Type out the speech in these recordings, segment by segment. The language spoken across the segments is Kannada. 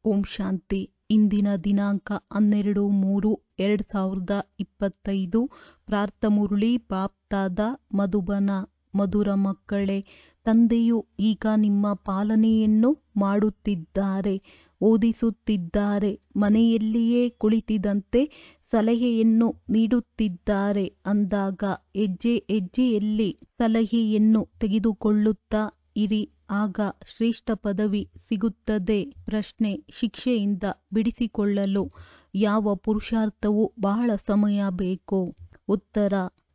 ಓಂ ಶಾಂತಿ ಇಂದಿನ ದಿನಾಂಕ ಹನ್ನೆರಡು ಮೂರು ಎರಡು ಸಾವಿರದ ಇಪ್ಪತ್ತೈದು ಪ್ರಾರ್ಥಮುರಳಿ ಬಾಪ್ತಾದ ಮಧುಬನ ಮಧುರ ಮಕ್ಕಳೇ ತಂದೆಯು ಈಗ ನಿಮ್ಮ ಪಾಲನೆಯನ್ನು ಮಾಡುತ್ತಿದ್ದಾರೆ ಓದಿಸುತ್ತಿದ್ದಾರೆ ಮನೆಯಲ್ಲಿಯೇ ಕುಳಿತಿದ್ದಂತೆ ಸಲಹೆಯನ್ನು ನೀಡುತ್ತಿದ್ದಾರೆ ಅಂದಾಗ ಹೆಜ್ಜೆ ಹೆಜ್ಜೆಯಲ್ಲಿ ಸಲಹೆಯನ್ನು ತೆಗೆದುಕೊಳ್ಳುತ್ತಾ ಇರಿ ಆಗ ಶ್ರೇಷ್ಠ ಪದವಿ ಸಿಗುತ್ತದೆ ಪ್ರಶ್ನೆ ಶಿಕ್ಷೆಯಿಂದ ಬಿಡಿಸಿಕೊಳ್ಳಲು ಯಾವ ಪುರುಷಾರ್ಥವು ಬಹಳ ಸಮಯ ಬೇಕು ಉತ್ತರ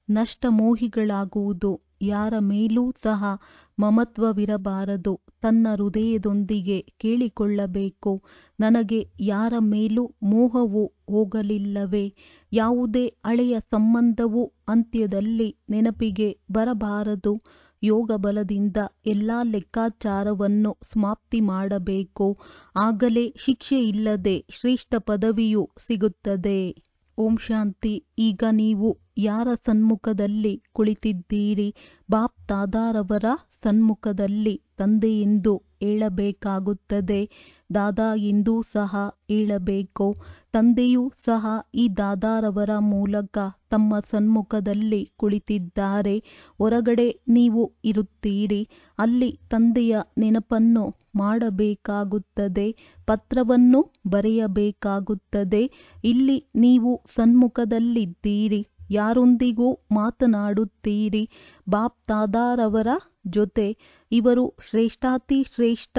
ನಷ್ಟಮೋಹಿಗಳಾಗುವುದು ಯಾರ ಮೇಲೂ ಸಹ ಮಮತ್ವವಿರಬಾರದು ತನ್ನ ಹೃದಯದೊಂದಿಗೆ ಕೇಳಿಕೊಳ್ಳಬೇಕು ನನಗೆ ಯಾರ ಮೇಲೂ ಮೋಹವು ಹೋಗಲಿಲ್ಲವೇ ಯಾವುದೇ ಹಳೆಯ ಸಂಬಂಧವು ಅಂತ್ಯದಲ್ಲಿ ನೆನಪಿಗೆ ಬರಬಾರದು ಯೋಗ ಬಲದಿಂದ ಎಲ್ಲ ಲೆಕ್ಕಾಚಾರವನ್ನು ಸಮಾಪ್ತಿ ಮಾಡಬೇಕು ಆಗಲೇ ಶಿಕ್ಷೆಯಿಲ್ಲದೆ ಶ್ರೇಷ್ಠ ಪದವಿಯು ಸಿಗುತ್ತದೆ ಓಂ ಶಾಂತಿ ಈಗ ನೀವು ಯಾರ ಸನ್ಮುಖದಲ್ಲಿ ಕುಳಿತಿದ್ದೀರಿ ಬಾಪ್ ದಾದಾರವರ ಸನ್ಮುಖದಲ್ಲಿ ತಂದೆ ಎಂದು ಹೇಳಬೇಕಾಗುತ್ತದೆ ದಾದಾ ಎಂದೂ ಸಹ ಹೇಳಬೇಕು ತಂದೆಯೂ ಸಹ ಈ ದಾದಾರವರ ಮೂಲಕ ತಮ್ಮ ಸನ್ಮುಖದಲ್ಲಿ ಕುಳಿತಿದ್ದಾರೆ ಹೊರಗಡೆ ನೀವು ಇರುತ್ತೀರಿ ಅಲ್ಲಿ ತಂದೆಯ ನೆನಪನ್ನು ಮಾಡಬೇಕಾಗುತ್ತದೆ ಪತ್ರವನ್ನು ಬರೆಯಬೇಕಾಗುತ್ತದೆ ಇಲ್ಲಿ ನೀವು ಸನ್ಮುಖದಲ್ಲಿದ್ದೀರಿ ಯಾರೊಂದಿಗೂ ಮಾತನಾಡುತ್ತೀರಿ ಬಾಪ್ ದಾದಾರವರ ಜೊತೆ ಇವರು ಶ್ರೇಷ್ಠಾತಿ ಶ್ರೇಷ್ಠ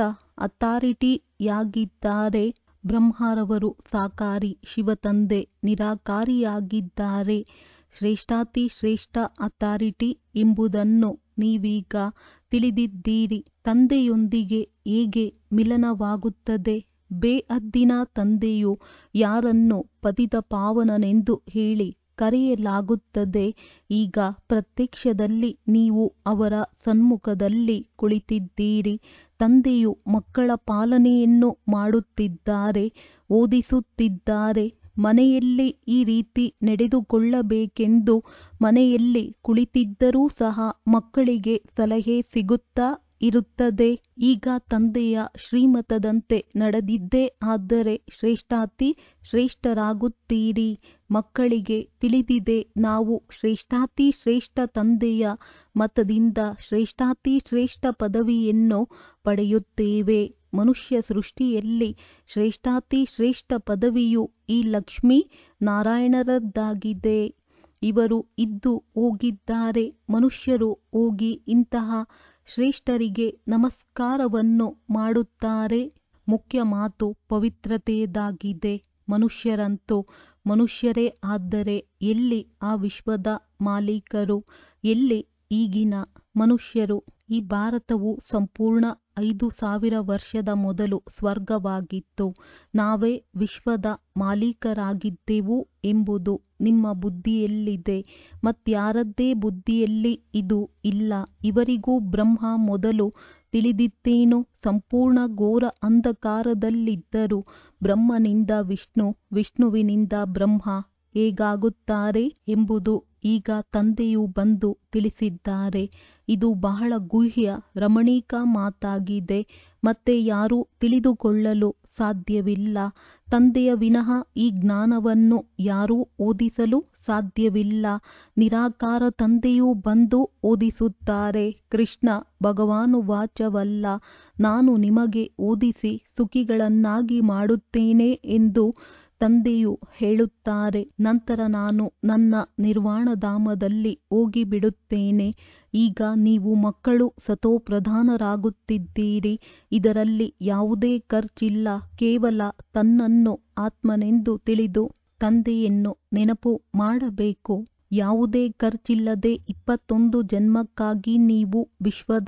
ಅಥಾರಿಟಿಯಾಗಿದ್ದಾರೆ ಬ್ರಹ್ಮರವರು ಸಾಕಾರಿ ಶಿವತಂದೆ ನಿರಾಕಾರಿಯಾಗಿದ್ದಾರೆ ಶ್ರೇಷ್ಠಾತಿ ಶ್ರೇಷ್ಠ ಅಥಾರಿಟಿ ಎಂಬುದನ್ನು ನೀವೀಗ ತಿಳಿದಿದ್ದೀರಿ ತಂದೆಯೊಂದಿಗೆ ಹೇಗೆ ಮಿಲನವಾಗುತ್ತದೆ ಬೇಹದ್ದಿನ ತಂದೆಯು ಯಾರನ್ನು ಪತಿತ ಪಾವನನೆಂದು ಹೇಳಿ ಕರೆಯಲಾಗುತ್ತದೆ ಈಗ ಪ್ರತ್ಯಕ್ಷದಲ್ಲಿ ನೀವು ಅವರ ಸನ್ಮುಖದಲ್ಲಿ ಕುಳಿತಿದ್ದೀರಿ ತಂದೆಯು ಮಕ್ಕಳ ಪಾಲನೆಯನ್ನು ಮಾಡುತ್ತಿದ್ದಾರೆ ಓದಿಸುತ್ತಿದ್ದಾರೆ ಮನೆಯಲ್ಲಿ ಈ ರೀತಿ ನಡೆದುಕೊಳ್ಳಬೇಕೆಂದು ಮನೆಯಲ್ಲಿ ಕುಳಿತಿದ್ದರೂ ಸಹ ಮಕ್ಕಳಿಗೆ ಸಲಹೆ ಸಿಗುತ್ತಾ ಇರುತ್ತದೆ ಈಗ ತಂದೆಯ ಶ್ರೀಮತದಂತೆ ನಡೆದಿದ್ದೇ ಆದರೆ ಶ್ರೇಷ್ಠಾತಿ ಶ್ರೇಷ್ಠರಾಗುತ್ತೀರಿ ಮಕ್ಕಳಿಗೆ ತಿಳಿದಿದೆ ನಾವು ಶ್ರೇಷ್ಠಾತಿ ಶ್ರೇಷ್ಠ ತಂದೆಯ ಮತದಿಂದ ಶ್ರೇಷ್ಠಾತಿ ಶ್ರೇಷ್ಠ ಪದವಿಯನ್ನು ಪಡೆಯುತ್ತೇವೆ ಮನುಷ್ಯ ಸೃಷ್ಟಿಯಲ್ಲಿ ಶ್ರೇಷ್ಠಾತಿ ಶ್ರೇಷ್ಠ ಪದವಿಯು ಈ ಲಕ್ಷ್ಮೀ ನಾರಾಯಣರದ್ದಾಗಿದೆ ಇವರು ಇದ್ದು ಹೋಗಿದ್ದಾರೆ ಮನುಷ್ಯರು ಹೋಗಿ ಇಂತಹ ಶ್ರೇಷ್ಠರಿಗೆ ನಮಸ್ಕಾರವನ್ನು ಮಾಡುತ್ತಾರೆ ಮುಖ್ಯ ಮಾತು ಪವಿತ್ರತೆಯದಾಗಿದೆ ಮನುಷ್ಯರಂತೂ ಮನುಷ್ಯರೇ ಆದರೆ ಎಲ್ಲಿ ಆ ವಿಶ್ವದ ಮಾಲೀಕರು ಎಲ್ಲಿ ಈಗಿನ ಮನುಷ್ಯರು ಈ ಭಾರತವು ಸಂಪೂರ್ಣ ಐದು ಸಾವಿರ ವರ್ಷದ ಮೊದಲು ಸ್ವರ್ಗವಾಗಿತ್ತು ನಾವೇ ವಿಶ್ವದ ಮಾಲೀಕರಾಗಿದ್ದೆವು ಎಂಬುದು ನಿಮ್ಮ ಬುದ್ಧಿಯಲ್ಲಿದೆ ಮತ್ಯಾರದ್ದೇ ಬುದ್ಧಿಯಲ್ಲಿ ಇದು ಇಲ್ಲ ಇವರಿಗೂ ಬ್ರಹ್ಮ ಮೊದಲು ತಿಳಿದಿತ್ತೇನು ಸಂಪೂರ್ಣ ಘೋರ ಅಂಧಕಾರದಲ್ಲಿದ್ದರು ಬ್ರಹ್ಮನಿಂದ ವಿಷ್ಣು ವಿಷ್ಣುವಿನಿಂದ ಬ್ರಹ್ಮ ಹೇಗಾಗುತ್ತಾರೆ ಎಂಬುದು ಈಗ ತಂದೆಯು ಬಂದು ತಿಳಿಸಿದ್ದಾರೆ ಇದು ಬಹಳ ಗುಹ್ಯ ರಮಣೀಕ ಮಾತಾಗಿದೆ ಮತ್ತೆ ಯಾರೂ ತಿಳಿದುಕೊಳ್ಳಲು ಸಾಧ್ಯವಿಲ್ಲ ತಂದೆಯ ವಿನಃ ಈ ಜ್ಞಾನವನ್ನು ಯಾರೂ ಓದಿಸಲು ಸಾಧ್ಯವಿಲ್ಲ ನಿರಾಕಾರ ತಂದೆಯೂ ಬಂದು ಓದಿಸುತ್ತಾರೆ ಕೃಷ್ಣ ಭಗವಾನುವಾಚವಲ್ಲ ನಾನು ನಿಮಗೆ ಓದಿಸಿ ಸುಖಿಗಳನ್ನಾಗಿ ಮಾಡುತ್ತೇನೆ ಎಂದು ತಂದೆಯು ಹೇಳುತ್ತಾರೆ ನಂತರ ನಾನು ನನ್ನ ನಿರ್ವಾಣಧಾಮದಲ್ಲಿ ಹೋಗಿಬಿಡುತ್ತೇನೆ ಈಗ ನೀವು ಮಕ್ಕಳು ಸತೋಪ್ರಧಾನರಾಗುತ್ತಿದ್ದೀರಿ ಇದರಲ್ಲಿ ಯಾವುದೇ ಖರ್ಚಿಲ್ಲ ಕೇವಲ ತನ್ನನ್ನು ಆತ್ಮನೆಂದು ತಿಳಿದು ತಂದೆಯನ್ನು ನೆನಪು ಮಾಡಬೇಕು ಯಾವುದೇ ಖರ್ಚಿಲ್ಲದೆ ಇಪ್ಪತ್ತೊಂದು ಜನ್ಮಕ್ಕಾಗಿ ನೀವು ವಿಶ್ವದ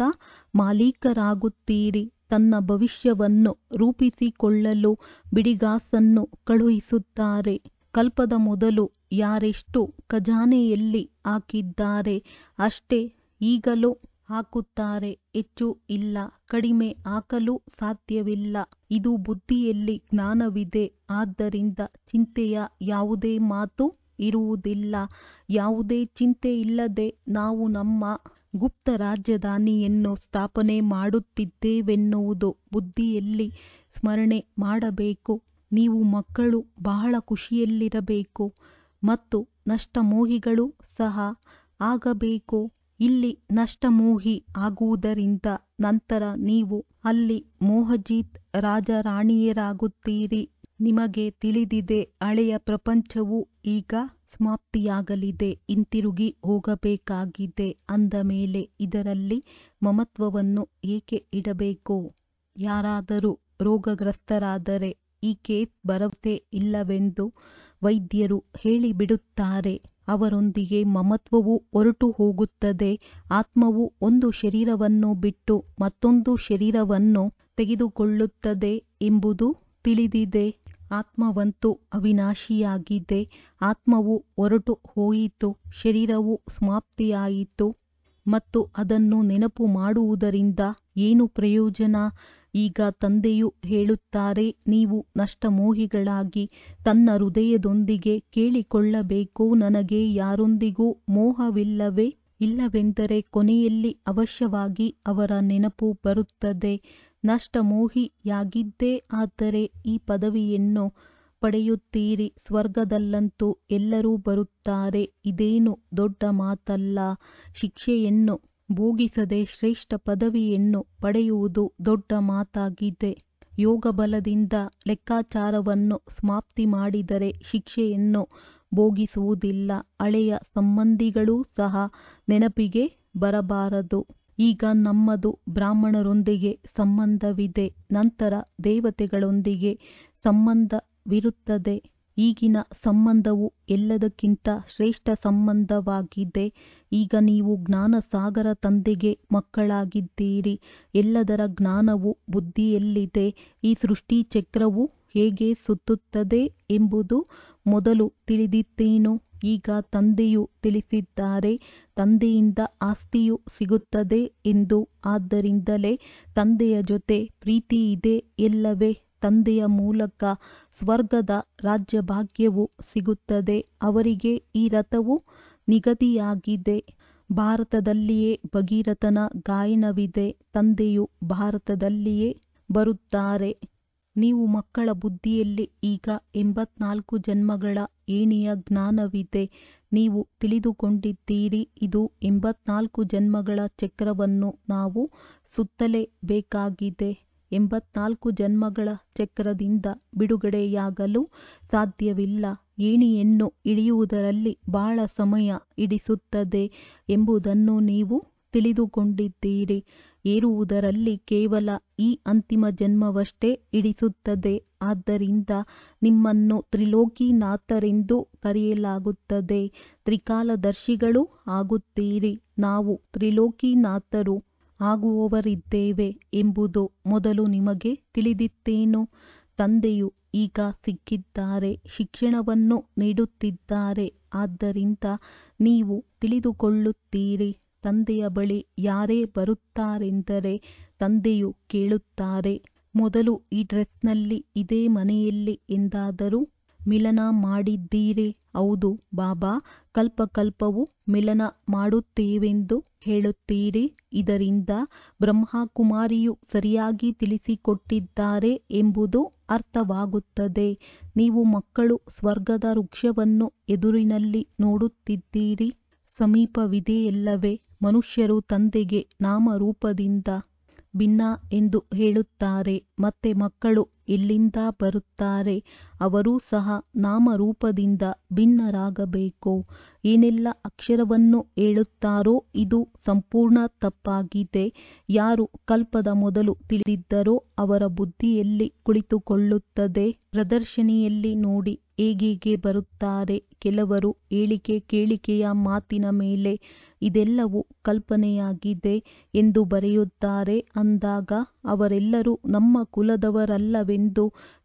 ಮಾಲೀಕರಾಗುತ್ತೀರಿ ತನ್ನ ಭವಿಷ್ಯವನ್ನು ರೂಪಿಸಿಕೊಳ್ಳಲು ಬಿಡಿಗಾಸನ್ನು ಕಳುಹಿಸುತ್ತಾರೆ ಕಲ್ಪದ ಮೊದಲು ಯಾರೆಷ್ಟು ಖಜಾನೆಯಲ್ಲಿ ಹಾಕಿದ್ದಾರೆ ಅಷ್ಟೇ ಈಗಲೂ ಹಾಕುತ್ತಾರೆ ಹೆಚ್ಚು ಇಲ್ಲ ಕಡಿಮೆ ಹಾಕಲು ಸಾಧ್ಯವಿಲ್ಲ ಇದು ಬುದ್ಧಿಯಲ್ಲಿ ಜ್ಞಾನವಿದೆ ಆದ್ದರಿಂದ ಚಿಂತೆಯ ಯಾವುದೇ ಮಾತು ಇರುವುದಿಲ್ಲ ಯಾವುದೇ ಚಿಂತೆ ಇಲ್ಲದೆ ನಾವು ನಮ್ಮ ಗುಪ್ತ ರಾಜಧಾನಿಯನ್ನು ಸ್ಥಾಪನೆ ಮಾಡುತ್ತಿದ್ದೇವೆನ್ನುವುದು ಬುದ್ಧಿಯಲ್ಲಿ ಸ್ಮರಣೆ ಮಾಡಬೇಕು ನೀವು ಮಕ್ಕಳು ಬಹಳ ಖುಷಿಯಲ್ಲಿರಬೇಕು ಮತ್ತು ನಷ್ಟಮೋಹಿಗಳು ಸಹ ಆಗಬೇಕು ಇಲ್ಲಿ ನಷ್ಟಮೋಹಿ ಆಗುವುದರಿಂದ ನಂತರ ನೀವು ಅಲ್ಲಿ ಮೋಹಜಿತ್ ರಾಜರಾಣಿಯರಾಗುತ್ತೀರಿ ನಿಮಗೆ ತಿಳಿದಿದೆ ಹಳೆಯ ಪ್ರಪಂಚವು ಈಗ ಸಮಾಪ್ತಿಯಾಗಲಿದೆ ಹಿಂತಿರುಗಿ ಹೋಗಬೇಕಾಗಿದೆ ಅಂದ ಮೇಲೆ ಇದರಲ್ಲಿ ಮಮತ್ವವನ್ನು ಏಕೆ ಇಡಬೇಕು ಯಾರಾದರೂ ರೋಗಗ್ರಸ್ತರಾದರೆ ಈ ಕೇಸ್ ಬರದೇ ಇಲ್ಲವೆಂದು ವೈದ್ಯರು ಹೇಳಿಬಿಡುತ್ತಾರೆ ಅವರೊಂದಿಗೆ ಮಮತ್ವವು ಹೊರಟು ಹೋಗುತ್ತದೆ ಆತ್ಮವು ಒಂದು ಶರೀರವನ್ನು ಬಿಟ್ಟು ಮತ್ತೊಂದು ಶರೀರವನ್ನು ತೆಗೆದುಕೊಳ್ಳುತ್ತದೆ ಎಂಬುದು ತಿಳಿದಿದೆ ಆತ್ಮವಂತೂ ಅವಿನಾಶಿಯಾಗಿದೆ ಆತ್ಮವು ಹೊರಟು ಹೋಯಿತು ಶರೀರವು ಸಮಾಪ್ತಿಯಾಯಿತು ಮತ್ತು ಅದನ್ನು ನೆನಪು ಮಾಡುವುದರಿಂದ ಏನು ಪ್ರಯೋಜನ ಈಗ ತಂದೆಯು ಹೇಳುತ್ತಾರೆ ನೀವು ನಷ್ಟಮೋಹಿಗಳಾಗಿ ತನ್ನ ಹೃದಯದೊಂದಿಗೆ ಕೇಳಿಕೊಳ್ಳಬೇಕು ನನಗೆ ಯಾರೊಂದಿಗೂ ಮೋಹವಿಲ್ಲವೇ ಇಲ್ಲವೆಂದರೆ ಕೊನೆಯಲ್ಲಿ ಅವಶ್ಯವಾಗಿ ಅವರ ನೆನಪು ಬರುತ್ತದೆ ನಷ್ಟಮೋಹಿಯಾಗಿದ್ದೇ ಆದರೆ ಈ ಪದವಿಯನ್ನು ಪಡೆಯುತ್ತೀರಿ ಸ್ವರ್ಗದಲ್ಲಂತೂ ಎಲ್ಲರೂ ಬರುತ್ತಾರೆ ಇದೇನು ದೊಡ್ಡ ಮಾತಲ್ಲ ಶಿಕ್ಷೆಯನ್ನು ಭೋಗಿಸದೆ ಶ್ರೇಷ್ಠ ಪದವಿಯನ್ನು ಪಡೆಯುವುದು ದೊಡ್ಡ ಮಾತಾಗಿದೆ ಯೋಗ ಬಲದಿಂದ ಲೆಕ್ಕಾಚಾರವನ್ನು ಸಮಾಪ್ತಿ ಮಾಡಿದರೆ ಶಿಕ್ಷೆಯನ್ನು ಭೋಗಿಸುವುದಿಲ್ಲ ಹಳೆಯ ಸಂಬಂಧಿಗಳೂ ಸಹ ನೆನಪಿಗೆ ಬರಬಾರದು ಈಗ ನಮ್ಮದು ಬ್ರಾಹ್ಮಣರೊಂದಿಗೆ ಸಂಬಂಧವಿದೆ ನಂತರ ದೇವತೆಗಳೊಂದಿಗೆ ಸಂಬಂಧವಿರುತ್ತದೆ ಈಗಿನ ಸಂಬಂಧವು ಎಲ್ಲದಕ್ಕಿಂತ ಶ್ರೇಷ್ಠ ಸಂಬಂಧವಾಗಿದೆ ಈಗ ನೀವು ಜ್ಞಾನಸಾಗರ ತಂದೆಗೆ ಮಕ್ಕಳಾಗಿದ್ದೀರಿ ಎಲ್ಲದರ ಜ್ಞಾನವು ಬುದ್ಧಿಯಲ್ಲಿದೆ ಈ ಸೃಷ್ಟಿ ಚಕ್ರವು ಹೇಗೆ ಸುತ್ತುತ್ತದೆ ಎಂಬುದು ಮೊದಲು ತಿಳಿದಿತ್ತೇನು ಈಗ ತಂದೆಯು ತಿಳಿಸಿದ್ದಾರೆ ತಂದೆಯಿಂದ ಆಸ್ತಿಯು ಸಿಗುತ್ತದೆ ಎಂದು ಆದ್ದರಿಂದಲೇ ತಂದೆಯ ಜೊತೆ ಪ್ರೀತಿಯಿದೆ ಎಲ್ಲವೇ ತಂದೆಯ ಮೂಲಕ ಸ್ವರ್ಗದ ರಾಜ್ಯಭಾಗ್ಯವು ಸಿಗುತ್ತದೆ ಅವರಿಗೆ ಈ ರಥವು ನಿಗದಿಯಾಗಿದೆ ಭಾರತದಲ್ಲಿಯೇ ಭಗೀರಥನ ಗಾಯನವಿದೆ ತಂದೆಯು ಭಾರತದಲ್ಲಿಯೇ ಬರುತ್ತಾರೆ ನೀವು ಮಕ್ಕಳ ಬುದ್ಧಿಯಲ್ಲಿ ಈಗ ಎಂಬತ್ನಾಲ್ಕು ಜನ್ಮಗಳ ಏಣಿಯ ಜ್ಞಾನವಿದೆ ನೀವು ತಿಳಿದುಕೊಂಡಿದ್ದೀರಿ ಇದು ಎಂಬತ್ನಾಲ್ಕು ಜನ್ಮಗಳ ಚಕ್ರವನ್ನು ನಾವು ಸುತ್ತಲೇಬೇಕಾಗಿದೆ ಎಂಬತ್ನಾಲ್ಕು ಜನ್ಮಗಳ ಚಕ್ರದಿಂದ ಬಿಡುಗಡೆಯಾಗಲು ಸಾಧ್ಯವಿಲ್ಲ ಏಣಿಯನ್ನು ಇಳಿಯುವುದರಲ್ಲಿ ಬಹಳ ಸಮಯ ಹಿಡಿಸುತ್ತದೆ ಎಂಬುದನ್ನು ನೀವು ತಿಳಿದುಕೊಂಡಿದ್ದೀರಿ ಏರುವುದರಲ್ಲಿ ಕೇವಲ ಈ ಅಂತಿಮ ಜನ್ಮವಷ್ಟೇ ಹಿಡಿಸುತ್ತದೆ ಆದ್ದರಿಂದ ನಿಮ್ಮನ್ನು ತ್ರಿಲೋಕಿನಾಥರೆಂದು ಕರೆಯಲಾಗುತ್ತದೆ ತ್ರಿಕಾಲದರ್ಶಿಗಳು ಆಗುತ್ತೀರಿ ನಾವು ತ್ರಿಲೋಕಿನಾಥರು ಆಗುವವರಿದ್ದೇವೆ ಎಂಬುದು ಮೊದಲು ನಿಮಗೆ ತಿಳಿದಿತ್ತೇನು ತಂದೆಯು ಈಗ ಸಿಕ್ಕಿದ್ದಾರೆ ಶಿಕ್ಷಣವನ್ನು ನೀಡುತ್ತಿದ್ದಾರೆ ಆದ್ದರಿಂದ ನೀವು ತಿಳಿದುಕೊಳ್ಳುತ್ತೀರಿ ತಂದೆಯ ಬಳಿ ಯಾರೇ ಬರುತ್ತಾರೆಂದರೆ ತಂದೆಯು ಕೇಳುತ್ತಾರೆ ಮೊದಲು ಈ ಡ್ರೆಸ್ನಲ್ಲಿ ಇದೇ ಮನೆಯಲ್ಲಿ ಎಂದಾದರೂ ಮಿಲನ ಮಾಡಿದ್ದೀರಿ ಹೌದು ಬಾಬಾ ಕಲ್ಪಕಲ್ಪವು ಮಿಲನ ಮಾಡುತ್ತೇವೆಂದು ಹೇಳುತ್ತೀರಿ ಇದರಿಂದ ಬ್ರಹ್ಮಕುಮಾರಿಯು ಸರಿಯಾಗಿ ತಿಳಿಸಿಕೊಟ್ಟಿದ್ದಾರೆ ಎಂಬುದು ಅರ್ಥವಾಗುತ್ತದೆ ನೀವು ಮಕ್ಕಳು ಸ್ವರ್ಗದ ವೃಕ್ಷವನ್ನು ಎದುರಿನಲ್ಲಿ ನೋಡುತ್ತಿದ್ದೀರಿ ಸಮೀಪವಿದೆಯಲ್ಲವೇ ಮನುಷ್ಯರು ತಂದೆಗೆ ನಾಮರೂಪದಿಂದ ಭಿನ್ನ ಎಂದು ಹೇಳುತ್ತಾರೆ ಮತ್ತೆ ಮಕ್ಕಳು ಎಲ್ಲಿಂದ ಬರುತ್ತಾರೆ ಅವರೂ ಸಹ ನಾಮರೂಪದಿಂದ ಭಿನ್ನರಾಗಬೇಕು ಏನೆಲ್ಲ ಅಕ್ಷರವನ್ನು ಹೇಳುತ್ತಾರೋ ಇದು ಸಂಪೂರ್ಣ ತಪ್ಪಾಗಿದೆ ಯಾರು ಕಲ್ಪದ ಮೊದಲು ತಿಳಿದಿದ್ದರೋ ಅವರ ಬುದ್ಧಿಯಲ್ಲಿ ಕುಳಿತುಕೊಳ್ಳುತ್ತದೆ ಪ್ರದರ್ಶನಿಯಲ್ಲಿ ನೋಡಿ ಹೇಗೇಗೆ ಬರುತ್ತಾರೆ ಕೆಲವರು ಹೇಳಿಕೆ ಕೇಳಿಕೆಯ ಮಾತಿನ ಮೇಲೆ ಇದೆಲ್ಲವೂ ಕಲ್ಪನೆಯಾಗಿದೆ ಎಂದು ಬರೆಯುತ್ತಾರೆ ಅಂದಾಗ ಅವರೆಲ್ಲರೂ ನಮ್ಮ ಕುಲದವರಲ್ಲವೆಂದು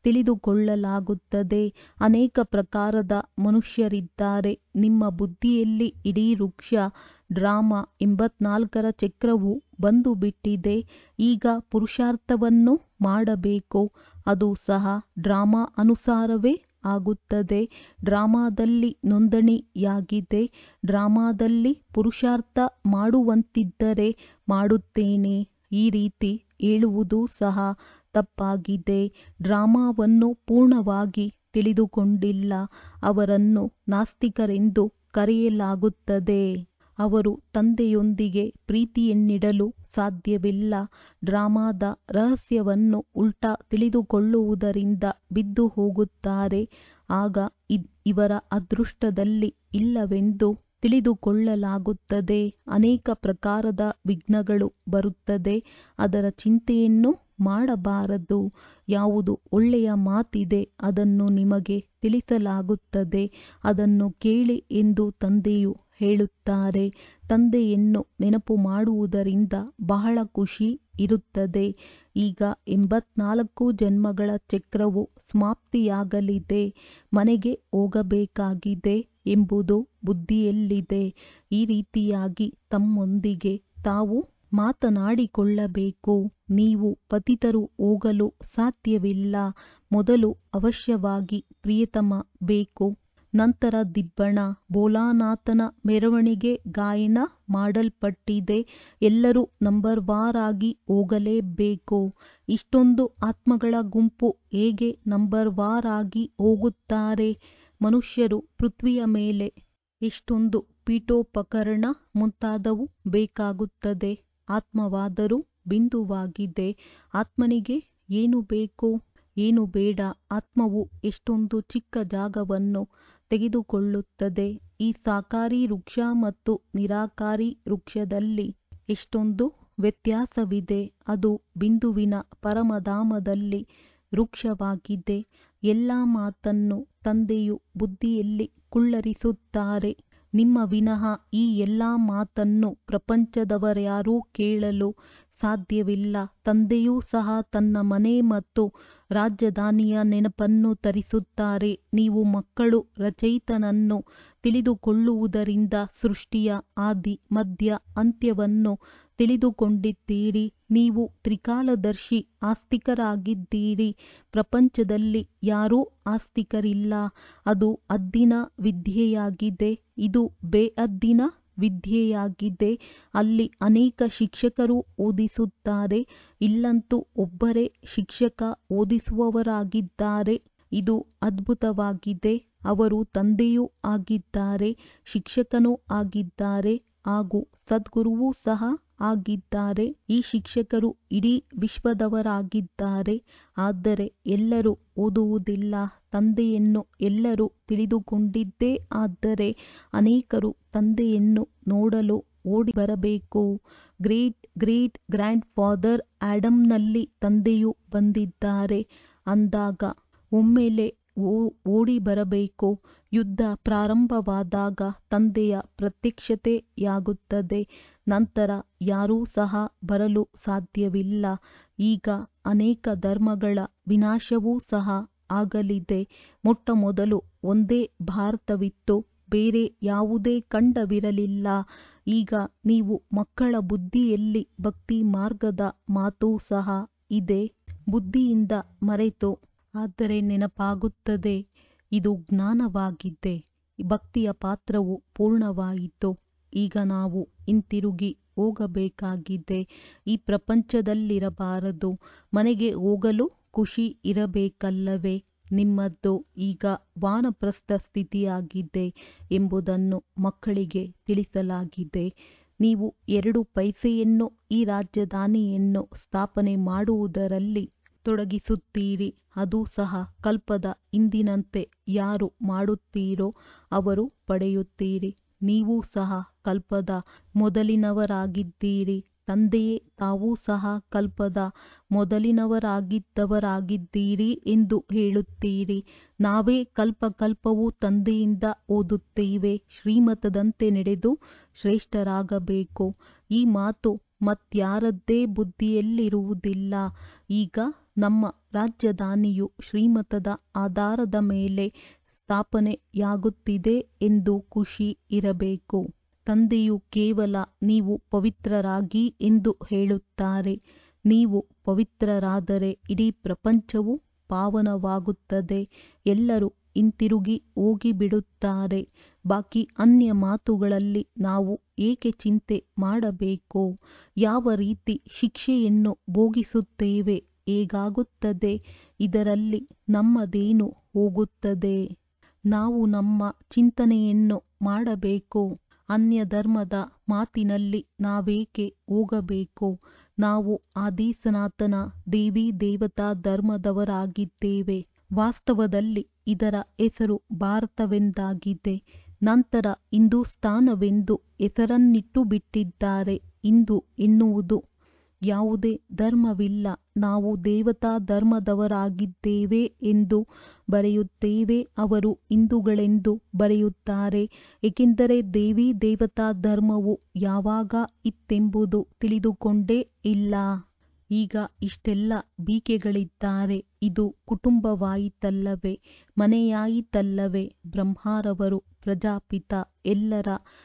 ತಿಳಿದುಕೊಳ್ಳಲಾಗುತ್ತದೆ ಅನೇಕ ಪ್ರಕಾರದ ಮನುಷ್ಯರಿದ್ದಾರೆ ನಿಮ್ಮ ಬುದ್ಧಿಯಲ್ಲಿ ಇಡೀ ವೃಕ್ಷ ಡ್ರಾಮಾ ಎಂಬತ್ನಾಲ್ಕರ ಚಕ್ರವು ಬಂದು ಬಿಟ್ಟಿದೆ ಈಗ ಪುರುಷಾರ್ಥವನ್ನು ಮಾಡಬೇಕು ಅದು ಸಹ ಡ್ರಾಮಾ ಅನುಸಾರವೇ ಆಗುತ್ತದೆ ಡ್ರಾಮಾದಲ್ಲಿ ನೋಂದಣಿಯಾಗಿದೆ ಡ್ರಾಮಾದಲ್ಲಿ ಪುರುಷಾರ್ಥ ಮಾಡುವಂತಿದ್ದರೆ ಮಾಡುತ್ತೇನೆ ಈ ರೀತಿ ಹೇಳುವುದು ಸಹ ತಪ್ಪಾಗಿದೆ ಡ್ರಾಮಾವನ್ನು ಪೂರ್ಣವಾಗಿ ತಿಳಿದುಕೊಂಡಿಲ್ಲ ಅವರನ್ನು ನಾಸ್ತಿಕರೆಂದು ಕರೆಯಲಾಗುತ್ತದೆ ಅವರು ತಂದೆಯೊಂದಿಗೆ ಪ್ರೀತಿಯನ್ನಿಡಲು ಸಾಧ್ಯವಿಲ್ಲ ಡ್ರಾಮಾದ ರಹಸ್ಯವನ್ನು ಉಲ್ಟಾ ತಿಳಿದುಕೊಳ್ಳುವುದರಿಂದ ಬಿದ್ದು ಹೋಗುತ್ತಾರೆ ಆಗ ಇವರ ಅದೃಷ್ಟದಲ್ಲಿ ಇಲ್ಲವೆಂದು ತಿಳಿದುಕೊಳ್ಳಲಾಗುತ್ತದೆ ಅನೇಕ ಪ್ರಕಾರದ ವಿಘ್ನಗಳು ಬರುತ್ತದೆ ಅದರ ಚಿಂತೆಯನ್ನು ಮಾಡಬಾರದು ಯಾವುದು ಒಳ್ಳೆಯ ಮಾತಿದೆ ಅದನ್ನು ನಿಮಗೆ ತಿಳಿಸಲಾಗುತ್ತದೆ ಅದನ್ನು ಕೇಳಿ ಎಂದು ತಂದೆಯು ಹೇಳುತ್ತಾರೆ ತಂದೆಯನ್ನು ನೆನಪು ಮಾಡುವುದರಿಂದ ಬಹಳ ಖುಷಿ ಇರುತ್ತದೆ ಈಗ ಎಂಬತ್ನಾಲ್ಕು ಜನ್ಮಗಳ ಚಕ್ರವು ಸಮಾಪ್ತಿಯಾಗಲಿದೆ ಮನೆಗೆ ಹೋಗಬೇಕಾಗಿದೆ ಎಂಬುದು ಬುದ್ಧಿಯಲ್ಲಿದೆ ಈ ರೀತಿಯಾಗಿ ತಮ್ಮೊಂದಿಗೆ ತಾವು ಮಾತನಾಡಿಕೊಳ್ಳಬೇಕು ನೀವು ಪತಿತರು ಹೋಗಲು ಸಾಧ್ಯವಿಲ್ಲ ಮೊದಲು ಅವಶ್ಯವಾಗಿ ಪ್ರಿಯತಮ ಬೇಕು ನಂತರ ದಿಬ್ಬಣ ಭೋಲಾನಾಥನ ಮೆರವಣಿಗೆ ಗಾಯನ ಮಾಡಲ್ಪಟ್ಟಿದೆ ಎಲ್ಲರೂ ನಂಬರ್ ವಾರ್ ಆಗಿ ಹೋಗಲೇಬೇಕು ಇಷ್ಟೊಂದು ಆತ್ಮಗಳ ಗುಂಪು ಹೇಗೆ ನಂಬರ್ ವಾರ್ ಆಗಿ ಹೋಗುತ್ತಾರೆ ಮನುಷ್ಯರು ಪೃಥ್ವಿಯ ಮೇಲೆ ಎಷ್ಟೊಂದು ಪೀಠೋಪಕರಣ ಮುಂತಾದವು ಬೇಕಾಗುತ್ತದೆ ಆತ್ಮವಾದರೂ ಬಿಂದುವಾಗಿದೆ ಆತ್ಮನಿಗೆ ಏನು ಬೇಕು ಏನು ಬೇಡ ಆತ್ಮವು ಎಷ್ಟೊಂದು ಚಿಕ್ಕ ಜಾಗವನ್ನು ತೆಗೆದುಕೊಳ್ಳುತ್ತದೆ ಈ ಸಾಕಾರಿ ವೃಕ್ಷ ಮತ್ತು ನಿರಾಕಾರಿ ವೃಕ್ಷದಲ್ಲಿ ಎಷ್ಟೊಂದು ವ್ಯತ್ಯಾಸವಿದೆ ಅದು ಬಿಂದುವಿನ ಪರಮಧಾಮದಲ್ಲಿ ವೃಕ್ಷವಾಗಿದೆ ಎಲ್ಲ ಮಾತನ್ನು ತಂದೆಯು ಬುದ್ಧಿಯಲ್ಲಿ ಕುಳ್ಳರಿಸುತ್ತಾರೆ ನಿಮ್ಮ ವಿನಃ ಈ ಎಲ್ಲ ಮಾತನ್ನು ಪ್ರಪಂಚದವರ್ಯಾರೂ ಕೇಳಲು ಸಾಧ್ಯವಿಲ್ಲ ತಂದೆಯೂ ಸಹ ತನ್ನ ಮನೆ ಮತ್ತು ರಾಜಧಾನಿಯ ನೆನಪನ್ನು ತರಿಸುತ್ತಾರೆ ನೀವು ಮಕ್ಕಳು ರಚಯಿತನನ್ನು ತಿಳಿದುಕೊಳ್ಳುವುದರಿಂದ ಸೃಷ್ಟಿಯ ಆದಿ ಮಧ್ಯ ಅಂತ್ಯವನ್ನು ತಿಳಿದುಕೊಂಡಿದ್ದೀರಿ ನೀವು ತ್ರಿಕಾಲದರ್ಶಿ ಆಸ್ತಿಕರಾಗಿದ್ದೀರಿ ಪ್ರಪಂಚದಲ್ಲಿ ಯಾರೂ ಆಸ್ತಿಕರಿಲ್ಲ ಅದು ಅದ್ದಿನ ವಿದ್ಯೆಯಾಗಿದೆ ಇದು ಬೇಅದ್ದಿನ ವಿದ್ಯೆಯಾಗಿದೆ ಅಲ್ಲಿ ಅನೇಕ ಶಿಕ್ಷಕರು ಓದಿಸುತ್ತಾರೆ ಇಲ್ಲಂತೂ ಒಬ್ಬರೇ ಶಿಕ್ಷಕ ಓದಿಸುವವರಾಗಿದ್ದಾರೆ ಇದು ಅದ್ಭುತವಾಗಿದೆ ಅವರು ತಂದೆಯೂ ಆಗಿದ್ದಾರೆ ಶಿಕ್ಷಕನೂ ಆಗಿದ್ದಾರೆ ಹಾಗೂ ಸದ್ಗುರುವೂ ಸಹ ಆಗಿದ್ದಾರೆ ಈ ಶಿಕ್ಷಕರು ಇಡೀ ವಿಶ್ವದವರಾಗಿದ್ದಾರೆ ಆದರೆ ಎಲ್ಲರೂ ಓದುವುದಿಲ್ಲ ತಂದೆಯನ್ನು ಎಲ್ಲರೂ ತಿಳಿದುಕೊಂಡಿದ್ದೇ ಆದರೆ ಅನೇಕರು ತಂದೆಯನ್ನು ನೋಡಲು ಓಡಿ ಬರಬೇಕು ಗ್ರೇಟ್ ಗ್ರೇಟ್ ಗ್ರ್ಯಾಂಡ್ ಫಾದರ್ ಆಡಮ್ನಲ್ಲಿ ತಂದೆಯು ಬಂದಿದ್ದಾರೆ ಅಂದಾಗ ಒಮ್ಮೆಲೆ ಓಡಿ ಬರಬೇಕು ಯುದ್ಧ ಪ್ರಾರಂಭವಾದಾಗ ತಂದೆಯ ಪ್ರತ್ಯಕ್ಷತೆಯಾಗುತ್ತದೆ ನಂತರ ಯಾರೂ ಸಹ ಬರಲು ಸಾಧ್ಯವಿಲ್ಲ ಈಗ ಅನೇಕ ಧರ್ಮಗಳ ವಿನಾಶವೂ ಸಹ ಆಗಲಿದೆ ಮೊಟ್ಟಮೊದಲು ಒಂದೇ ಭಾರತವಿತ್ತು ಬೇರೆ ಯಾವುದೇ ಖಂಡವಿರಲಿಲ್ಲ ಈಗ ನೀವು ಮಕ್ಕಳ ಬುದ್ಧಿಯಲ್ಲಿ ಭಕ್ತಿ ಮಾರ್ಗದ ಮಾತೂ ಸಹ ಇದೆ ಬುದ್ಧಿಯಿಂದ ಮರೆತು ಆದರೆ ನೆನಪಾಗುತ್ತದೆ ಇದು ಜ್ಞಾನವಾಗಿದೆ ಭಕ್ತಿಯ ಪಾತ್ರವು ಪೂರ್ಣವಾಯಿತು ಈಗ ನಾವು ಹಿಂತಿರುಗಿ ಹೋಗಬೇಕಾಗಿದೆ ಈ ಪ್ರಪಂಚದಲ್ಲಿರಬಾರದು ಮನೆಗೆ ಹೋಗಲು ಖುಷಿ ಇರಬೇಕಲ್ಲವೇ ನಿಮ್ಮದು ಈಗ ವಾನಪ್ರಸ್ಥ ಸ್ಥಿತಿಯಾಗಿದೆ ಎಂಬುದನ್ನು ಮಕ್ಕಳಿಗೆ ತಿಳಿಸಲಾಗಿದೆ ನೀವು ಎರಡು ಪೈಸೆಯನ್ನು ಈ ರಾಜಧಾನಿಯನ್ನು ಸ್ಥಾಪನೆ ಮಾಡುವುದರಲ್ಲಿ ತೊಡಗಿಸುತ್ತೀರಿ ಅದು ಸಹ ಕಲ್ಪದ ಹಿಂದಿನಂತೆ ಯಾರು ಮಾಡುತ್ತೀರೋ ಅವರು ಪಡೆಯುತ್ತೀರಿ ನೀವು ಸಹ ಕಲ್ಪದ ಮೊದಲಿನವರಾಗಿದ್ದೀರಿ ತಂದೆಯೇ ತಾವೂ ಸಹ ಕಲ್ಪದ ಮೊದಲಿನವರಾಗಿದ್ದವರಾಗಿದ್ದೀರಿ ಎಂದು ಹೇಳುತ್ತೀರಿ ನಾವೇ ಕಲ್ಪ ಕಲ್ಪವೂ ತಂದೆಯಿಂದ ಓದುತ್ತೇವೆ ಶ್ರೀಮತದಂತೆ ನಡೆದು ಶ್ರೇಷ್ಠರಾಗಬೇಕು ಈ ಮಾತು ಮತ್ಯಾರದ್ದೇ ಬುದ್ಧಿಯಲ್ಲಿರುವುದಿಲ್ಲ ಈಗ ನಮ್ಮ ರಾಜಧಾನಿಯು ಶ್ರೀಮತದ ಆಧಾರದ ಮೇಲೆ ಸ್ಥಾಪನೆಯಾಗುತ್ತಿದೆ ಎಂದು ಖುಷಿ ಇರಬೇಕು ತಂದೆಯು ಕೇವಲ ನೀವು ಪವಿತ್ರರಾಗಿ ಎಂದು ಹೇಳುತ್ತಾರೆ ನೀವು ಪವಿತ್ರರಾದರೆ ಇಡೀ ಪ್ರಪಂಚವು ಪಾವನವಾಗುತ್ತದೆ ಎಲ್ಲರೂ ಹಿಂತಿರುಗಿ ಹೋಗಿಬಿಡುತ್ತಾರೆ ಬಾಕಿ ಅನ್ಯ ಮಾತುಗಳಲ್ಲಿ ನಾವು ಏಕೆ ಚಿಂತೆ ಮಾಡಬೇಕು ಯಾವ ರೀತಿ ಶಿಕ್ಷೆಯನ್ನು ಭೋಗಿಸುತ್ತೇವೆ ಹೇಗಾಗುತ್ತದೆ ಇದರಲ್ಲಿ ನಮ್ಮದೇನು ಹೋಗುತ್ತದೆ ನಾವು ನಮ್ಮ ಚಿಂತನೆಯನ್ನು ಮಾಡಬೇಕು ಅನ್ಯ ಧರ್ಮದ ಮಾತಿನಲ್ಲಿ ನಾವೇಕೆ ಹೋಗಬೇಕು ನಾವು ಆದಿ ಸನಾತನ ದೇವಿ ದೇವತಾ ಧರ್ಮದವರಾಗಿದ್ದೇವೆ ವಾಸ್ತವದಲ್ಲಿ ಇದರ ಹೆಸರು ಭಾರತವೆಂದಾಗಿದೆ ನಂತರ ಹಿಂದೂಸ್ತಾನವೆಂದು ಹೆಸರನ್ನಿಟ್ಟು ಬಿಟ್ಟಿದ್ದಾರೆ ಹಿಂದೂ ಎನ್ನುವುದು ಯಾವುದೇ ಧರ್ಮವಿಲ್ಲ ನಾವು ದೇವತಾ ಧರ್ಮದವರಾಗಿದ್ದೇವೆ ಎಂದು ಬರೆಯುತ್ತೇವೆ ಅವರು ಹಿಂದೂಗಳೆಂದು ಬರೆಯುತ್ತಾರೆ ಏಕೆಂದರೆ ದೇವಿ ದೇವತಾ ಧರ್ಮವು ಯಾವಾಗ ಇತ್ತೆಂಬುದು ತಿಳಿದುಕೊಂಡೇ ಇಲ್ಲ ಈಗ ಇಷ್ಟೆಲ್ಲ ಬೀಕೆಗಳಿದ್ದಾರೆ ಇದು ಕುಟುಂಬವಾಯಿತಲ್ಲವೇ ಮನೆಯಾಯಿತಲ್ಲವೇ ಬ್ರಹ್ಮರವರು ಪ್ರಜಾಪಿತ ಎಲ್ಲರ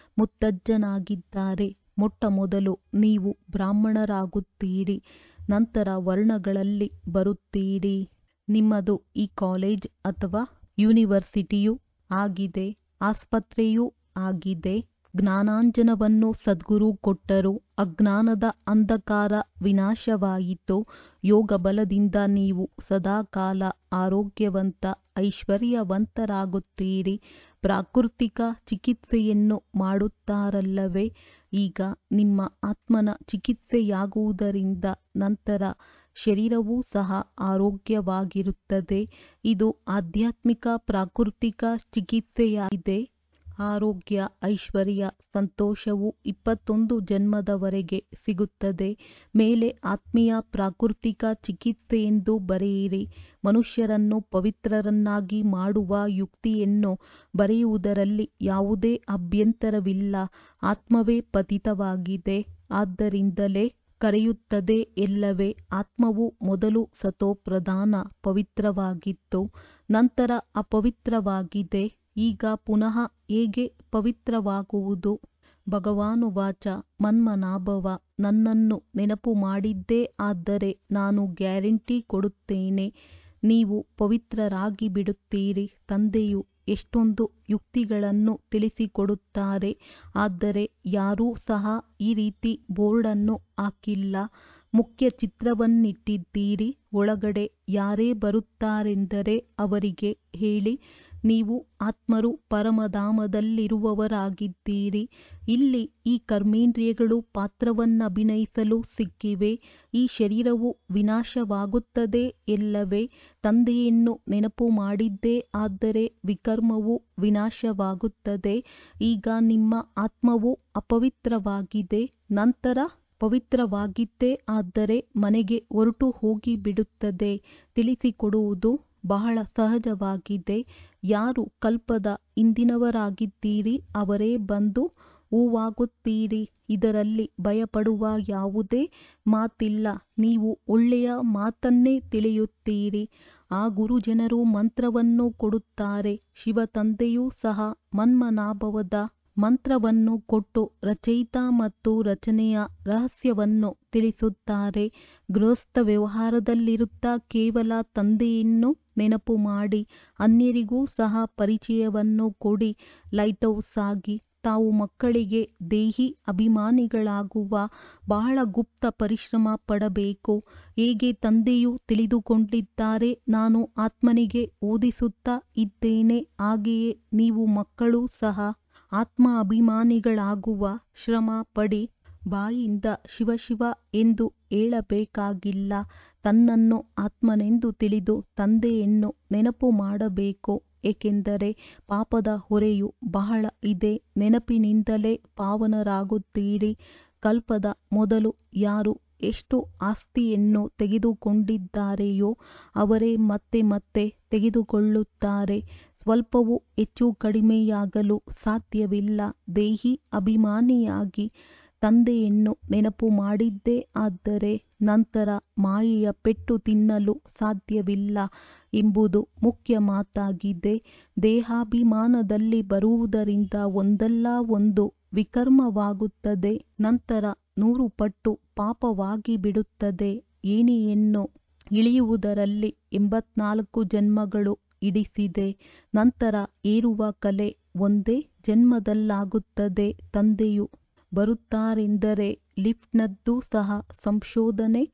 ಮುತ್ತಜ್ಜನಾಗಿದ್ದಾರೆ ಮೊಟ್ಟ ಮೊದಲು ನೀವು ಬ್ರಾಹ್ಮಣರಾಗುತ್ತೀರಿ ನಂತರ ವರ್ಣಗಳಲ್ಲಿ ಬರುತ್ತೀರಿ ನಿಮ್ಮದು ಈ ಕಾಲೇಜ್ ಅಥವಾ ಯೂನಿವರ್ಸಿಟಿಯೂ ಆಗಿದೆ ಆಸ್ಪತ್ರೆಯೂ ಆಗಿದೆ ಜ್ಞಾನಾಂಜನವನ್ನು ಸದ್ಗುರು ಕೊಟ್ಟರು ಅಜ್ಞಾನದ ಅಂಧಕಾರ ವಿನಾಶವಾಯಿತು ಯೋಗ ಬಲದಿಂದ ನೀವು ಸದಾಕಾಲ ಆರೋಗ್ಯವಂತ ಐಶ್ವರ್ಯವಂತರಾಗುತ್ತೀರಿ ಪ್ರಾಕೃತಿಕ ಚಿಕಿತ್ಸೆಯನ್ನು ಮಾಡುತ್ತಾರಲ್ಲವೇ ಈಗ ನಿಮ್ಮ ಆತ್ಮನ ಚಿಕಿತ್ಸೆಯಾಗುವುದರಿಂದ ನಂತರ ಶರೀರವೂ ಸಹ ಆರೋಗ್ಯವಾಗಿರುತ್ತದೆ ಇದು ಆಧ್ಯಾತ್ಮಿಕ ಪ್ರಾಕೃತಿಕ ಚಿಕಿತ್ಸೆಯಾಗಿದೆ ಆರೋಗ್ಯ ಐಶ್ವರ್ಯ ಸಂತೋಷವು ಇಪ್ಪತ್ತೊಂದು ಜನ್ಮದವರೆಗೆ ಸಿಗುತ್ತದೆ ಮೇಲೆ ಆತ್ಮೀಯ ಪ್ರಾಕೃತಿಕ ಚಿಕಿತ್ಸೆಯೆಂದು ಬರೆಯಿರಿ ಮನುಷ್ಯರನ್ನು ಪವಿತ್ರರನ್ನಾಗಿ ಮಾಡುವ ಯುಕ್ತಿಯನ್ನು ಬರೆಯುವುದರಲ್ಲಿ ಯಾವುದೇ ಅಭ್ಯಂತರವಿಲ್ಲ ಆತ್ಮವೇ ಪತಿತವಾಗಿದೆ ಆದ್ದರಿಂದಲೇ ಕರೆಯುತ್ತದೆ ಎಲ್ಲವೇ ಆತ್ಮವು ಮೊದಲು ಸತೋಪ್ರಧಾನ ಪವಿತ್ರವಾಗಿತ್ತು ನಂತರ ಅಪವಿತ್ರವಾಗಿದೆ ಈಗ ಪುನಃ ಹೇಗೆ ಪವಿತ್ರವಾಗುವುದು ಭಗವಾನುವಾಚ ಮನ್ಮನಾಭವ ನನ್ನನ್ನು ನೆನಪು ಮಾಡಿದ್ದೇ ಆದರೆ ನಾನು ಗ್ಯಾರಂಟಿ ಕೊಡುತ್ತೇನೆ ನೀವು ಪವಿತ್ರರಾಗಿ ಬಿಡುತ್ತೀರಿ ತಂದೆಯು ಎಷ್ಟೊಂದು ಯುಕ್ತಿಗಳನ್ನು ತಿಳಿಸಿಕೊಡುತ್ತಾರೆ ಆದರೆ ಯಾರೂ ಸಹ ಈ ರೀತಿ ಬೋರ್ಡನ್ನು ಹಾಕಿಲ್ಲ ಮುಖ್ಯ ಚಿತ್ರವನ್ನಿಟ್ಟಿದ್ದೀರಿ ಒಳಗಡೆ ಯಾರೇ ಬರುತ್ತಾರೆಂದರೆ ಅವರಿಗೆ ಹೇಳಿ ನೀವು ಆತ್ಮರು ಪರಮಧಾಮದಲ್ಲಿರುವವರಾಗಿದ್ದೀರಿ ಇಲ್ಲಿ ಈ ಕರ್ಮೇಂದ್ರಿಯಗಳು ಪಾತ್ರವನ್ನಭಿನಯಿಸಲು ಸಿಕ್ಕಿವೆ ಈ ಶರೀರವು ವಿನಾಶವಾಗುತ್ತದೆ ಎಲ್ಲವೇ ತಂದೆಯನ್ನು ನೆನಪು ಮಾಡಿದ್ದೇ ಆದರೆ ವಿಕರ್ಮವು ವಿನಾಶವಾಗುತ್ತದೆ ಈಗ ನಿಮ್ಮ ಆತ್ಮವು ಅಪವಿತ್ರವಾಗಿದೆ ನಂತರ ಪವಿತ್ರವಾಗಿದ್ದೇ ಆದರೆ ಮನೆಗೆ ಹೊರಟು ಹೋಗಿ ಬಿಡುತ್ತದೆ ತಿಳಿಸಿಕೊಡುವುದು ಬಹಳ ಸಹಜವಾಗಿದೆ ಯಾರು ಕಲ್ಪದ ಹಿಂದಿನವರಾಗಿದ್ದೀರಿ ಅವರೇ ಬಂದು ಹೂವಾಗುತ್ತೀರಿ ಇದರಲ್ಲಿ ಭಯಪಡುವ ಯಾವುದೇ ಮಾತಿಲ್ಲ ನೀವು ಒಳ್ಳೆಯ ಮಾತನ್ನೇ ತಿಳಿಯುತ್ತೀರಿ ಆ ಗುರುಜನರು ಮಂತ್ರವನ್ನು ಕೊಡುತ್ತಾರೆ ಶಿವ ತಂದೆಯೂ ಸಹ ಮನ್ಮನಾಭವದ ಮಂತ್ರವನ್ನು ಕೊಟ್ಟು ರಚಯಿತ ಮತ್ತು ರಚನೆಯ ರಹಸ್ಯವನ್ನು ತಿಳಿಸುತ್ತಾರೆ ಗೃಹಸ್ಥ ವ್ಯವಹಾರದಲ್ಲಿರುತ್ತಾ ಕೇವಲ ತಂದೆಯನ್ನು ನೆನಪು ಮಾಡಿ ಅನ್ಯರಿಗೂ ಸಹ ಪರಿಚಯವನ್ನು ಕೊಡಿ ಲೈಟ್ಹೌಸ್ ಆಗಿ ತಾವು ಮಕ್ಕಳಿಗೆ ದೇಹಿ ಅಭಿಮಾನಿಗಳಾಗುವ ಬಹಳ ಗುಪ್ತ ಪರಿಶ್ರಮ ಪಡಬೇಕು ಹೇಗೆ ತಂದೆಯು ತಿಳಿದುಕೊಂಡಿದ್ದಾರೆ ನಾನು ಆತ್ಮನಿಗೆ ಓದಿಸುತ್ತಾ ಇದ್ದೇನೆ ಹಾಗೆಯೇ ನೀವು ಮಕ್ಕಳು ಸಹ ಆತ್ಮ ಅಭಿಮಾನಿಗಳಾಗುವ ಶ್ರಮ ಪಡಿ ಬಾಯಿಂದ ಶಿವ ಶಿವ ಎಂದು ಹೇಳಬೇಕಾಗಿಲ್ಲ ತನ್ನನ್ನು ಆತ್ಮನೆಂದು ತಿಳಿದು ತಂದೆಯನ್ನು ನೆನಪು ಮಾಡಬೇಕು ಏಕೆಂದರೆ ಪಾಪದ ಹೊರೆಯು ಬಹಳ ಇದೆ ನೆನಪಿನಿಂದಲೇ ಪಾವನರಾಗುತ್ತೀರಿ ಕಲ್ಪದ ಮೊದಲು ಯಾರು ಎಷ್ಟು ಆಸ್ತಿಯನ್ನು ತೆಗೆದುಕೊಂಡಿದ್ದಾರೆಯೋ ಅವರೇ ಮತ್ತೆ ಮತ್ತೆ ತೆಗೆದುಕೊಳ್ಳುತ್ತಾರೆ ಸ್ವಲ್ಪವೂ ಹೆಚ್ಚು ಕಡಿಮೆಯಾಗಲು ಸಾಧ್ಯವಿಲ್ಲ ದೇಹಿ ಅಭಿಮಾನಿಯಾಗಿ ತಂದೆಯನ್ನು ನೆನಪು ಮಾಡಿದ್ದೇ ಆದರೆ ನಂತರ ಮಾಯೆಯ ಪೆಟ್ಟು ತಿನ್ನಲು ಸಾಧ್ಯವಿಲ್ಲ ಎಂಬುದು ಮುಖ್ಯ ಮಾತಾಗಿದೆ ದೇಹಾಭಿಮಾನದಲ್ಲಿ ಬರುವುದರಿಂದ ಒಂದಲ್ಲ ಒಂದು ವಿಕರ್ಮವಾಗುತ್ತದೆ ನಂತರ ನೂರು ಪಟ್ಟು ಪಾಪವಾಗಿ ಬಿಡುತ್ತದೆ ಏಣಿಯನ್ನು ಇಳಿಯುವುದರಲ್ಲಿ ಎಂಬತ್ನಾಲ್ಕು ಜನ್ಮಗಳು ಹಿಡಿಸಿದೆ ನಂತರ ಏರುವ ಕಲೆ ಒಂದೇ ಜನ್ಮದಲ್ಲಾಗುತ್ತದೆ ತಂದೆಯು ಬರುತ್ತಾರೆಂದರೆ ಲಿಫ್ಟ್ನದ್ದು ಸಹ ಸಂಶೋಧನೆ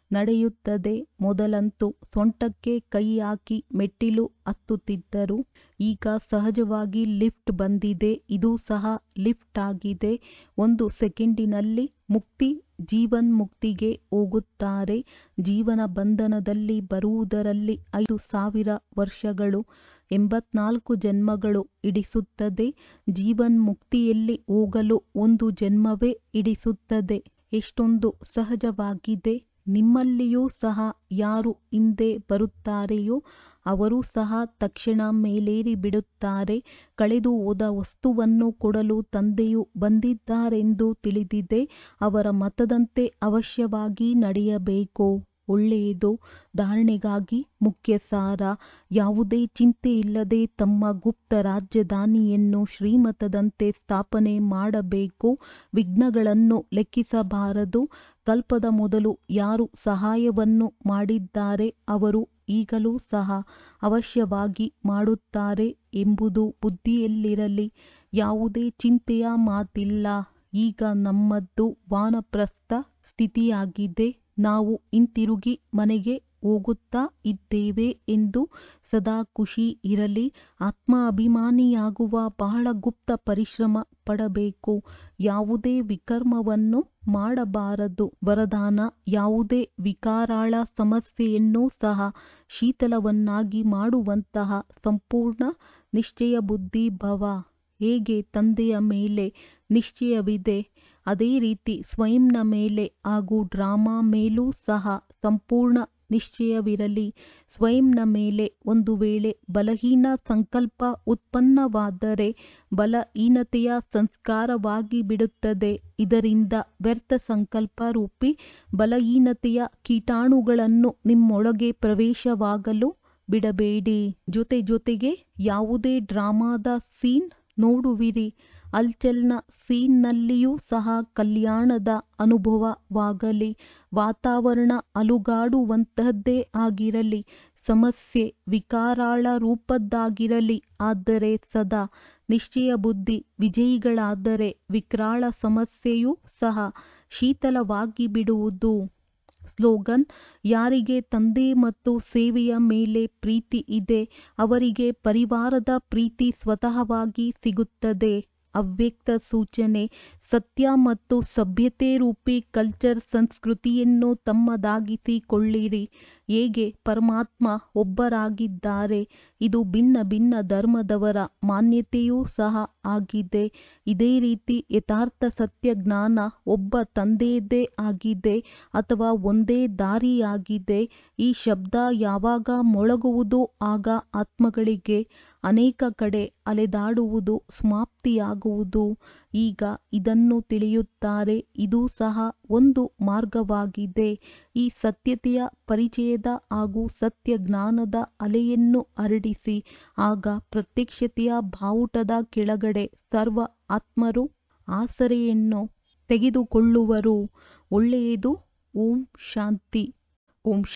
ನಡೆಯುತ್ತದೆ ಮೊದಲಂತೂ ಸೊಂಟಕ್ಕೆ ಕೈ ಹಾಕಿ ಮೆಟ್ಟಿಲು ಹತ್ತುತ್ತಿದ್ದರು ಈಗ ಸಹಜವಾಗಿ ಲಿಫ್ಟ್ ಬಂದಿದೆ ಇದು ಸಹ ಲಿಫ್ಟ್ ಆಗಿದೆ ಒಂದು ಸೆಕೆಂಡಿನಲ್ಲಿ ಮುಕ್ತಿ ಜೀವನ್ಮುಕ್ತಿಗೆ ಹೋಗುತ್ತಾರೆ ಜೀವನ ಬಂಧನದಲ್ಲಿ ಬರುವುದರಲ್ಲಿ ಐದು ಸಾವಿರ ವರ್ಷಗಳು ಎಂಬತ್ನಾಲ್ಕು ಜನ್ಮಗಳು ಹಿಡಿಸುತ್ತದೆ ಜೀವನ್ಮುಕ್ತಿಯಲ್ಲಿ ಹೋಗಲು ಒಂದು ಜನ್ಮವೇ ಹಿಡಿಸುತ್ತದೆ ಎಷ್ಟೊಂದು ಸಹಜವಾಗಿದೆ ನಿಮ್ಮಲ್ಲಿಯೂ ಸಹ ಯಾರು ಹಿಂದೆ ಬರುತ್ತಾರೆಯೋ ಅವರೂ ಸಹ ತಕ್ಷಣ ಮೇಲೇರಿ ಬಿಡುತ್ತಾರೆ ಕಳೆದು ಹೋದ ವಸ್ತುವನ್ನು ಕೊಡಲು ತಂದೆಯು ಬಂದಿದ್ದಾರೆಂದು ತಿಳಿದಿದೆ ಅವರ ಮತದಂತೆ ಅವಶ್ಯವಾಗಿ ನಡೆಯಬೇಕು ಒಳ್ಳೆಯದು ಧಾರಣೆಗಾಗಿ ಮುಖ್ಯ ಸಾರ ಯಾವುದೇ ಚಿಂತೆ ಇಲ್ಲದೆ ತಮ್ಮ ಗುಪ್ತ ರಾಜಧಾನಿಯನ್ನು ಶ್ರೀಮತದಂತೆ ಸ್ಥಾಪನೆ ಮಾಡಬೇಕು ವಿಘ್ನಗಳನ್ನು ಲೆಕ್ಕಿಸಬಾರದು ಕಲ್ಪದ ಮೊದಲು ಯಾರು ಸಹಾಯವನ್ನು ಮಾಡಿದ್ದಾರೆ ಅವರು ಈಗಲೂ ಸಹ ಅವಶ್ಯವಾಗಿ ಮಾಡುತ್ತಾರೆ ಎಂಬುದು ಬುದ್ಧಿಯಲ್ಲಿರಲಿ ಯಾವುದೇ ಚಿಂತೆಯ ಮಾತಿಲ್ಲ ಈಗ ನಮ್ಮದು ವಾನಪ್ರಸ್ಥ ಸ್ಥಿತಿಯಾಗಿದೆ ನಾವು ಹಿಂತಿರುಗಿ ಮನೆಗೆ ಹೋಗುತ್ತಾ ಇದ್ದೇವೆ ಎಂದು ಸದಾ ಖುಷಿ ಇರಲಿ ಆತ್ಮ ಅಭಿಮಾನಿಯಾಗುವ ಬಹಳ ಗುಪ್ತ ಪರಿಶ್ರಮ ಪಡಬೇಕು ಯಾವುದೇ ವಿಕರ್ಮವನ್ನು ಮಾಡಬಾರದು ವರದಾನ ಯಾವುದೇ ವಿಕಾರಾಳ ಸಮಸ್ಯೆಯನ್ನೂ ಸಹ ಶೀತಲವನ್ನಾಗಿ ಮಾಡುವಂತಹ ಸಂಪೂರ್ಣ ನಿಶ್ಚಯಬುದ್ಧಿ ಭವ ಹೇಗೆ ತಂದೆಯ ಮೇಲೆ ನಿಶ್ಚಯವಿದೆ ಅದೇ ರೀತಿ ಸ್ವಯಂನ ಮೇಲೆ ಹಾಗೂ ಡ್ರಾಮಾ ಮೇಲೂ ಸಹ ಸಂಪೂರ್ಣ ನಿಶ್ಚಯವಿರಲಿ ಸ್ವಯಂನ ಮೇಲೆ ಒಂದು ವೇಳೆ ಬಲಹೀನ ಸಂಕಲ್ಪ ಉತ್ಪನ್ನವಾದರೆ ಬಲಹೀನತೆಯ ಸಂಸ್ಕಾರವಾಗಿ ಬಿಡುತ್ತದೆ ಇದರಿಂದ ವ್ಯರ್ಥ ಸಂಕಲ್ಪ ರೂಪಿ ಬಲಹೀನತೆಯ ಕೀಟಾಣುಗಳನ್ನು ನಿಮ್ಮೊಳಗೆ ಪ್ರವೇಶವಾಗಲು ಬಿಡಬೇಡಿ ಜೊತೆ ಜೊತೆಗೆ ಯಾವುದೇ ಡ್ರಾಮಾದ ಸೀನ್ ನೋಡುವಿರಿ ಹಲ್ಚಲ್ನ ಸೀನ್ನಲ್ಲಿಯೂ ಸಹ ಕಲ್ಯಾಣದ ಅನುಭವವಾಗಲಿ ವಾತಾವರಣ ಅಲುಗಾಡುವಂತಹದ್ದೇ ಆಗಿರಲಿ ಸಮಸ್ಯೆ ವಿಕಾರಾಳ ರೂಪದ್ದಾಗಿರಲಿ ಆದರೆ ಸದಾ ನಿಶ್ಚಯಬುದ್ಧಿ ವಿಜಯಿಗಳಾದರೆ ವಿಕರಾಳ ಸಮಸ್ಯೆಯೂ ಸಹ ಶೀತಲವಾಗಿ ಬಿಡುವುದು ಸ್ಲೋಗನ್ ಯಾರಿಗೆ ತಂದೆ ಮತ್ತು ಸೇವೆಯ ಮೇಲೆ ಪ್ರೀತಿ ಇದೆ ಅವರಿಗೆ ಪರಿವಾರದ ಪ್ರೀತಿ ಸ್ವತಃವಾಗಿ ಸಿಗುತ್ತದೆ ಅವ್ಯಕ್ತ ಸೂಚನೆ ಸತ್ಯ ಮತ್ತು ಸಭ್ಯತೆ ರೂಪಿ ಕಲ್ಚರ್ ಸಂಸ್ಕೃತಿಯನ್ನು ತಮ್ಮದಾಗಿಸಿಕೊಳ್ಳಿರಿ ಹೇಗೆ ಪರಮಾತ್ಮ ಒಬ್ಬರಾಗಿದ್ದಾರೆ ಇದು ಭಿನ್ನ ಭಿನ್ನ ಧರ್ಮದವರ ಮಾನ್ಯತೆಯೂ ಸಹ ಆಗಿದೆ ಇದೇ ರೀತಿ ಯಥಾರ್ಥ ಸತ್ಯ ಜ್ಞಾನ ಒಬ್ಬ ತಂದೆಯದೇ ಆಗಿದೆ ಅಥವಾ ಒಂದೇ ದಾರಿಯಾಗಿದೆ ಈ ಶಬ್ದ ಯಾವಾಗ ಮೊಳಗುವುದೋ ಆಗ ಆತ್ಮಗಳಿಗೆ ಅನೇಕ ಕಡೆ ಅಲೆದಾಡುವುದು ಸಮಾಪ್ತಿಯಾಗುವುದು ಈಗ ಇದನ್ನು ತಿಳಿಯುತ್ತಾರೆ ಇದು ಸಹ ಒಂದು ಮಾರ್ಗವಾಗಿದೆ ಈ ಸತ್ಯತೆಯ ಪರಿಚಯದ ಹಾಗೂ ಸತ್ಯ ಜ್ಞಾನದ ಅಲೆಯನ್ನು ಹರಡಿಸಿ ಆಗ ಪ್ರತ್ಯಕ್ಷತೆಯ ಬಾವುಟದ ಕೆಳಗಡೆ ಸರ್ವ ಆತ್ಮರು ಆಸರೆಯನ್ನು ತೆಗೆದುಕೊಳ್ಳುವರು ಒಳ್ಳೆಯದು ಓಂ ಶಾಂತಿ ಓಂ